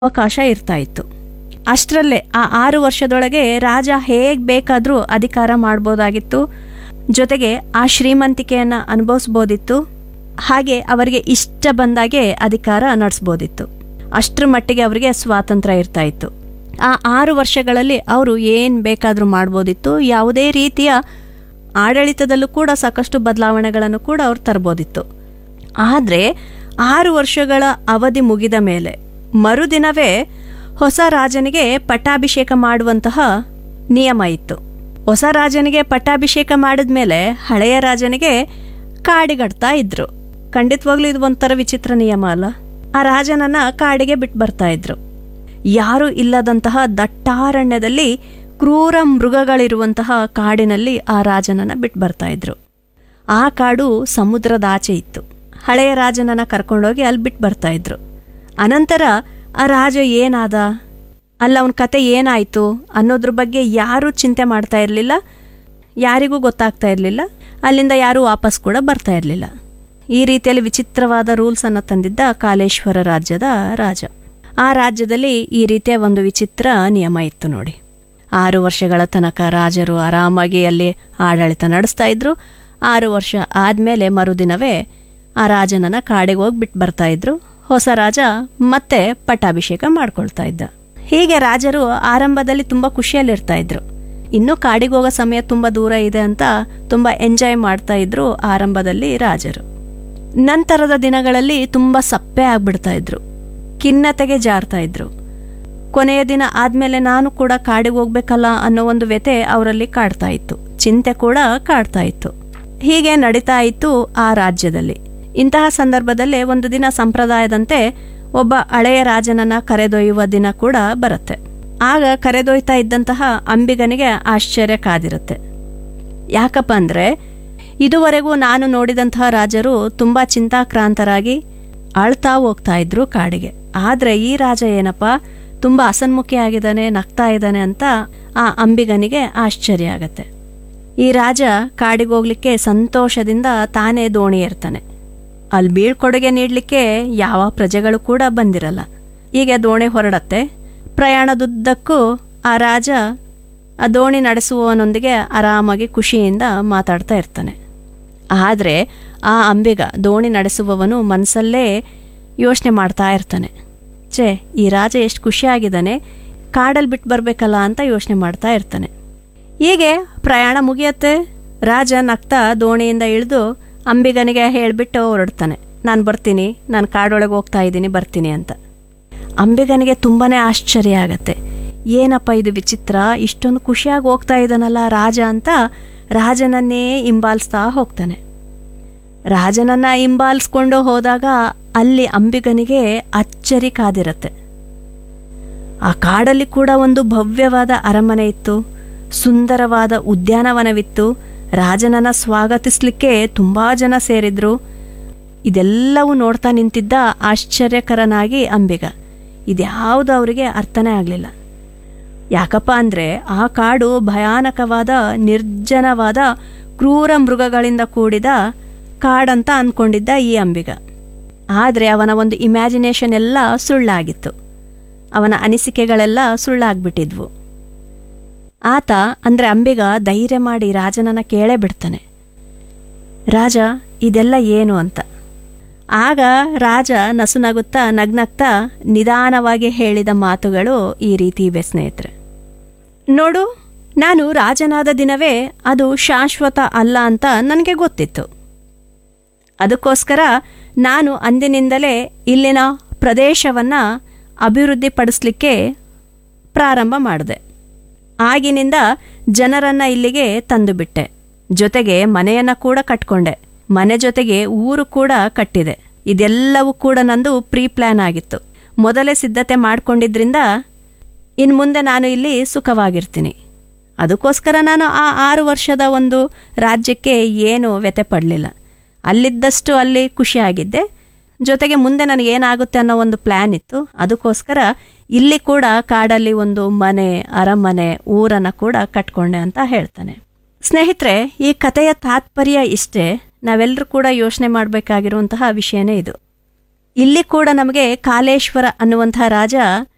ಅವಕಾಶ ಇರ್ತಾ ಇತ್ತು ಅಷ್ಟರಲ್ಲೇ ಆ ಆರು ವರ್ಷದೊಳಗೆ ರಾಜ ಹೇಗೆ ಬೇಕಾದರೂ ಅಧಿಕಾರ ಮಾಡ್ಬೋದಾಗಿತ್ತು ಜೊತೆಗೆ ಆ ಶ್ರೀಮಂತಿಕೆಯನ್ನು ಅನುಭವಿಸ್ಬೋದಿತ್ತು ಹಾಗೆ ಅವರಿಗೆ ಇಷ್ಟ ಬಂದಾಗೆ ಅಧಿಕಾರ ನಡೆಸ್ಬೋದಿತ್ತು ಅಷ್ಟರ ಮಟ್ಟಿಗೆ ಅವರಿಗೆ ಸ್ವಾತಂತ್ರ್ಯ ಇರ್ತಾ ಇತ್ತು ಆ ಆರು ವರ್ಷಗಳಲ್ಲಿ ಅವರು ಏನು ಬೇಕಾದರೂ ಮಾಡ್ಬೋದಿತ್ತು ಯಾವುದೇ ರೀತಿಯ ಆಡಳಿತದಲ್ಲೂ ಕೂಡ ಸಾಕಷ್ಟು ಬದಲಾವಣೆಗಳನ್ನು ಕೂಡ ಅವ್ರು ತರ್ಬೋದಿತ್ತು ಆದರೆ ಆರು ವರ್ಷಗಳ ಅವಧಿ ಮುಗಿದ ಮೇಲೆ ಮರುದಿನವೇ ಹೊಸ ರಾಜನಿಗೆ ಪಟ್ಟಾಭಿಷೇಕ ಮಾಡುವಂತಹ ನಿಯಮ ಇತ್ತು ಹೊಸ ರಾಜನಿಗೆ ಪಟ್ಟಾಭಿಷೇಕ ಮಾಡಿದ್ಮೇಲೆ ಹಳೆಯ ರಾಜನಿಗೆ ಕಾಡಿಗಡ್ತಾ ಇದ್ರು ಖಂಡಿತವಾಗ್ಲೂ ಇದು ಒಂಥರ ವಿಚಿತ್ರ ನಿಯಮ ಅಲ್ಲ ಆ ರಾಜನನ್ನ ಕಾಡಿಗೆ ಬಿಟ್ಟು ಬರ್ತಾ ಇದ್ರು ಯಾರು ಇಲ್ಲದಂತಹ ದಟ್ಟಾರಣ್ಯದಲ್ಲಿ ಕ್ರೂರ ಮೃಗಗಳಿರುವಂತಹ ಕಾಡಿನಲ್ಲಿ ಆ ರಾಜನನ್ನ ಬಿಟ್ಟು ಬರ್ತಾ ಇದ್ರು ಆ ಕಾಡು ಸಮುದ್ರದ ಆಚೆ ಇತ್ತು ಹಳೆಯ ರಾಜನನ್ನ ಕರ್ಕೊಂಡೋಗಿ ಅಲ್ಲಿ ಬಿಟ್ಟು ಬರ್ತಾ ಇದ್ರು ಅನಂತರ ಆ ರಾಜ ಏನಾದ ಅಲ್ಲ ಅವನ ಕತೆ ಏನಾಯಿತು ಅನ್ನೋದ್ರ ಬಗ್ಗೆ ಯಾರೂ ಚಿಂತೆ ಮಾಡ್ತಾ ಇರಲಿಲ್ಲ ಯಾರಿಗೂ ಗೊತ್ತಾಗ್ತಾ ಇರಲಿಲ್ಲ ಅಲ್ಲಿಂದ ಯಾರೂ ವಾಪಸ್ ಕೂಡ ಬರ್ತಾ ಇರಲಿಲ್ಲ ಈ ರೀತಿಯಲ್ಲಿ ವಿಚಿತ್ರವಾದ ರೂಲ್ಸನ್ನು ತಂದಿದ್ದ ಕಾಲೇಶ್ವರ ರಾಜ್ಯದ ರಾಜ ಆ ರಾಜ್ಯದಲ್ಲಿ ಈ ರೀತಿಯ ಒಂದು ವಿಚಿತ್ರ ನಿಯಮ ಇತ್ತು ನೋಡಿ ಆರು ವರ್ಷಗಳ ತನಕ ರಾಜರು ಆರಾಮಾಗಿ ಅಲ್ಲಿ ಆಡಳಿತ ನಡೆಸ್ತಾ ಇದ್ರು ಆರು ವರ್ಷ ಆದಮೇಲೆ ಮರುದಿನವೇ ಆ ರಾಜನನ್ನ ಕಾಡಿಗೆ ಹೋಗಿ ಬಿಟ್ಟು ಬರ್ತಾ ಇದ್ರು ಹೊಸ ರಾಜ ಮತ್ತೆ ಪಟ್ಟಾಭಿಷೇಕ ಮಾಡ್ಕೊಳ್ತಾ ಇದ್ದ ಹೀಗೆ ರಾಜರು ಆರಂಭದಲ್ಲಿ ತುಂಬ ಖುಷಿಯಲ್ಲಿರ್ತಾ ಇದ್ರು ಇನ್ನೂ ಕಾಡಿಗೆ ಹೋಗೋ ಸಮಯ ತುಂಬ ದೂರ ಇದೆ ಅಂತ ತುಂಬ ಎಂಜಾಯ್ ಮಾಡ್ತಾ ಇದ್ರು ಆರಂಭದಲ್ಲಿ ರಾಜರು ನಂತರದ ದಿನಗಳಲ್ಲಿ ತುಂಬ ಸಪ್ಪೆ ಆಗ್ಬಿಡ್ತಾ ಇದ್ರು ಖಿನ್ನತೆಗೆ ಜಾರ್ತಾ ಇದ್ರು ಕೊನೆಯ ದಿನ ಆದಮೇಲೆ ನಾನು ಕೂಡ ಕಾಡಿಗೆ ಹೋಗ್ಬೇಕಲ್ಲ ಅನ್ನೋ ಒಂದು ವ್ಯತೆ ಅವರಲ್ಲಿ ಕಾಡ್ತಾ ಇತ್ತು ಚಿಂತೆ ಕೂಡ ಕಾಡ್ತಾ ಇತ್ತು ಹೀಗೆ ನಡೀತಾ ಇತ್ತು ಆ ರಾಜ್ಯದಲ್ಲಿ ಇಂತಹ ಸಂದರ್ಭದಲ್ಲೇ ಒಂದು ದಿನ ಸಂಪ್ರದಾಯದಂತೆ ಒಬ್ಬ ಹಳೆಯ ರಾಜನನ್ನ ಕರೆದೊಯ್ಯುವ ದಿನ ಕೂಡ ಬರುತ್ತೆ ಆಗ ಕರೆದೊಯ್ತಾ ಇದ್ದಂತಹ ಅಂಬಿಗನಿಗೆ ಆಶ್ಚರ್ಯ ಕಾದಿರುತ್ತೆ ಯಾಕಪ್ಪ ಅಂದರೆ ಇದುವರೆಗೂ ನಾನು ನೋಡಿದಂತಹ ರಾಜರು ತುಂಬ ಚಿಂತಾಕ್ರಾಂತರಾಗಿ ಅಳ್ತಾ ಹೋಗ್ತಾ ಇದ್ರು ಕಾಡಿಗೆ ಆದರೆ ಈ ರಾಜ ಏನಪ್ಪ ತುಂಬ ಅಸನ್ಮುಖಿ ಆಗಿದ್ದಾನೆ ನಗ್ತಾ ಇದ್ದಾನೆ ಅಂತ ಆ ಅಂಬಿಗನಿಗೆ ಆಶ್ಚರ್ಯ ಆಗತ್ತೆ ಈ ರಾಜ ಕಾಡಿಗೆ ಹೋಗ್ಲಿಕ್ಕೆ ಸಂತೋಷದಿಂದ ತಾನೇ ದೋಣಿ ಏರ್ತಾನೆ ಅಲ್ಲಿ ಬೀಳ್ಕೊಡುಗೆ ನೀಡಲಿಕ್ಕೆ ಯಾವ ಪ್ರಜೆಗಳು ಕೂಡ ಬಂದಿರಲ್ಲ ಹೀಗೆ ದೋಣಿ ಹೊರಡತ್ತೆ ಪ್ರಯಾಣದುದ್ದಕ್ಕೂ ಆ ರಾಜ ಆ ದೋಣಿ ನಡೆಸುವವನೊಂದಿಗೆ ಆರಾಮಾಗಿ ಖುಷಿಯಿಂದ ಮಾತಾಡ್ತಾ ಇರ್ತಾನೆ ಆದರೆ ಆ ಅಂಬಿಗ ದೋಣಿ ನಡೆಸುವವನು ಮನಸ್ಸಲ್ಲೇ ಯೋಚನೆ ಮಾಡ್ತಾ ಇರ್ತಾನೆ ಛೇ ಈ ರಾಜ ಎಷ್ಟು ಖುಷಿಯಾಗಿದ್ದಾನೆ ಕಾಡಲ್ಲಿ ಬಿಟ್ಟು ಬರಬೇಕಲ್ಲ ಅಂತ ಯೋಚನೆ ಮಾಡ್ತಾ ಇರ್ತಾನೆ ಹೀಗೆ ಪ್ರಯಾಣ ಮುಗಿಯತ್ತೆ ರಾಜ ನಗ್ತಾ ದೋಣಿಯಿಂದ ಇಳಿದು ಅಂಬಿಗನಿಗೆ ಹೇಳಿಬಿಟ್ಟು ಹೊರಡ್ತಾನೆ ನಾನು ಬರ್ತೀನಿ ನಾನು ಕಾಡೊಳಗೆ ಹೋಗ್ತಾ ಇದ್ದೀನಿ ಬರ್ತೀನಿ ಅಂತ ಅಂಬಿಗನಿಗೆ ತುಂಬಾ ಆಶ್ಚರ್ಯ ಆಗತ್ತೆ ಏನಪ್ಪ ಇದು ವಿಚಿತ್ರ ಇಷ್ಟೊಂದು ಖುಷಿಯಾಗಿ ಹೋಗ್ತಾ ಇದ್ದಾನಲ್ಲ ರಾಜ ಅಂತ ರಾಜನನ್ನೇ ಹಿಂಬಾಲಿಸ್ತಾ ಹೋಗ್ತಾನೆ ರಾಜನನ್ನ ಹಿಂಬಾಲಿಸ್ಕೊಂಡು ಹೋದಾಗ ಅಲ್ಲಿ ಅಂಬಿಗನಿಗೆ ಅಚ್ಚರಿ ಕಾದಿರತ್ತೆ ಆ ಕಾಡಲ್ಲಿ ಕೂಡ ಒಂದು ಭವ್ಯವಾದ ಅರಮನೆ ಇತ್ತು ಸುಂದರವಾದ ಉದ್ಯಾನವನವಿತ್ತು ರಾಜನನ್ನ ಸ್ವಾಗತಿಸ್ಲಿಕ್ಕೆ ತುಂಬಾ ಜನ ಸೇರಿದ್ರು ಇದೆಲ್ಲವೂ ನೋಡ್ತಾ ನಿಂತಿದ್ದ ಆಶ್ಚರ್ಯಕರನಾಗಿ ಅಂಬಿಗ ಇದ್ಯಾವುದು ಅವರಿಗೆ ಅರ್ಥನೇ ಆಗಲಿಲ್ಲ ಯಾಕಪ್ಪ ಅಂದರೆ ಆ ಕಾಡು ಭಯಾನಕವಾದ ನಿರ್ಜನವಾದ ಕ್ರೂರ ಮೃಗಗಳಿಂದ ಕೂಡಿದ ಕಾಡಂತ ಅಂದ್ಕೊಂಡಿದ್ದ ಈ ಅಂಬಿಗ ಆದರೆ ಅವನ ಒಂದು ಇಮ್ಯಾಜಿನೇಷನ್ ಎಲ್ಲ ಸುಳ್ಳಾಗಿತ್ತು ಅವನ ಅನಿಸಿಕೆಗಳೆಲ್ಲ ಸುಳ್ಳಾಗ್ಬಿಟ್ಟಿದ್ವು ಆತ ಅಂದರೆ ಅಂಬಿಗ ಧೈರ್ಯ ಮಾಡಿ ರಾಜನನ್ನ ಕೇಳೇ ಬಿಡ್ತಾನೆ ರಾಜ ಇದೆಲ್ಲ ಏನು ಅಂತ ಆಗ ರಾಜ ನಸುನಗುತ್ತಾ ನಗ್ನಗ್ತಾ ನಿಧಾನವಾಗಿ ಹೇಳಿದ ಮಾತುಗಳು ಈ ರೀತಿ ಇವೆ ಸ್ನೇಹಿತರೆ ನೋಡು ನಾನು ರಾಜನಾದ ದಿನವೇ ಅದು ಶಾಶ್ವತ ಅಲ್ಲ ಅಂತ ನನಗೆ ಗೊತ್ತಿತ್ತು ಅದಕ್ಕೋಸ್ಕರ ನಾನು ಅಂದಿನಿಂದಲೇ ಇಲ್ಲಿನ ಪ್ರದೇಶವನ್ನು ಅಭಿವೃದ್ಧಿಪಡಿಸ್ಲಿಕ್ಕೆ ಪ್ರಾರಂಭ ಮಾಡಿದೆ ಆಗಿನಿಂದ ಜನರನ್ನ ಇಲ್ಲಿಗೆ ತಂದುಬಿಟ್ಟೆ ಜೊತೆಗೆ ಮನೆಯನ್ನ ಕೂಡ ಕಟ್ಕೊಂಡೆ ಮನೆ ಜೊತೆಗೆ ಊರು ಕೂಡ ಕಟ್ಟಿದೆ ಇದೆಲ್ಲವೂ ಕೂಡ ನಂದು ಪ್ರೀ ಪ್ಲ್ಯಾನ್ ಆಗಿತ್ತು ಮೊದಲೇ ಸಿದ್ಧತೆ ಮಾಡ್ಕೊಂಡಿದ್ರಿಂದ ಇನ್ನು ಮುಂದೆ ನಾನು ಇಲ್ಲಿ ಸುಖವಾಗಿರ್ತೀನಿ ಅದಕ್ಕೋಸ್ಕರ ನಾನು ಆ ಆರು ವರ್ಷದ ಒಂದು ರಾಜ್ಯಕ್ಕೆ ಏನು ವ್ಯತೆ ಪಡಲಿಲ್ಲ ಅಲ್ಲಿದ್ದಷ್ಟು ಅಲ್ಲಿ ಖುಷಿಯಾಗಿದ್ದೆ ಜೊತೆಗೆ ಮುಂದೆ ನನಗೆ ಏನಾಗುತ್ತೆ ಅನ್ನೋ ಒಂದು ಪ್ಲ್ಯಾನ್ ಇತ್ತು ಅದಕ್ಕೋಸ್ಕರ ಇಲ್ಲಿ ಕೂಡ ಕಾಡಲ್ಲಿ ಒಂದು ಮನೆ ಅರಮನೆ ಊರನ್ನು ಕೂಡ ಕಟ್ಕೊಂಡೆ ಅಂತ ಹೇಳ್ತಾನೆ ಸ್ನೇಹಿತರೆ ಈ ಕಥೆಯ ತಾತ್ಪರ್ಯ ಇಷ್ಟೇ ನಾವೆಲ್ಲರೂ ಕೂಡ ಯೋಚನೆ ಮಾಡಬೇಕಾಗಿರುವಂತಹ ವಿಷಯನೇ ಇದು ಇಲ್ಲಿ ಕೂಡ ನಮಗೆ ಕಾಲೇಶ್ವರ ಅನ್ನುವಂತಹ ರಾಜ